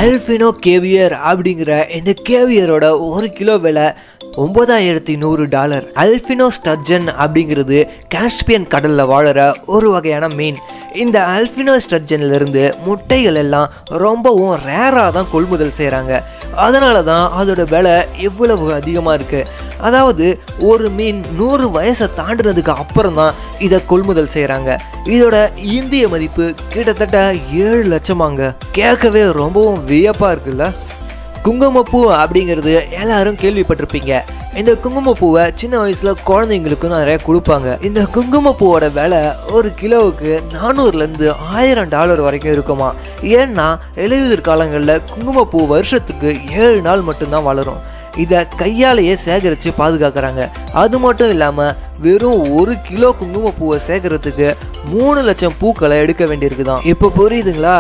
அல்ஃபினோ caviar அப்படிங்கிற இந்த கேவியரோட ஒரு கிலோ விலை ஒன்பதாயிரத்தி நூறு டாலர் அல்ஃபினோ ஸ்டர்ஜன் அப்படிங்கிறது காஸ்பியன் கடலில் வாழற ஒரு வகையான மீன் இந்த அல்ஃபினோ ஸ்டர்ஜன்ல இருந்து முட்டைகள் எல்லாம் ரொம்பவும் ரேராக தான் கொள்முதல் செய்கிறாங்க அதனால தான் அதோட விலை இவ்வளவு அதிகமாக இருக்குது அதாவது ஒரு மீன் நூறு வயசை தாண்டினதுக்கு அப்புறம் தான் இதை கொள்முதல் செய்கிறாங்க இதோட இந்திய மதிப்பு கிட்டத்தட்ட ஏழு லட்சமாங்க கேட்கவே ரொம்பவும் வியப்பாக இருக்குல்ல குங்குமப்பூ அப்படிங்கிறது எல்லாரும் கேள்விப்பட்டிருப்பீங்க இந்த குங்குமப்பூவை சின்ன வயசுல குழந்தைங்களுக்கு நிறைய கொடுப்பாங்க இந்த குங்குமப்பூவோட விலை ஒரு கிலோவுக்கு நானூறுலேருந்து ஆயிரம் டாலர் வரைக்கும் இருக்குமா ஏன்னா இலையுதிர் காலங்களில் குங்குமப்பூ வருஷத்துக்கு ஏழு நாள் மட்டும்தான் வளரும் இதை கையாலேயே சேகரித்து பாதுகாக்கிறாங்க அது மட்டும் இல்லாமல் வெறும் ஒரு கிலோ குங்குமப்பூவை சேகரத்துக்கு மூணு லட்சம் பூக்களை எடுக்க வேண்டியிருக்குதான் இப்போ புரியுதுங்களா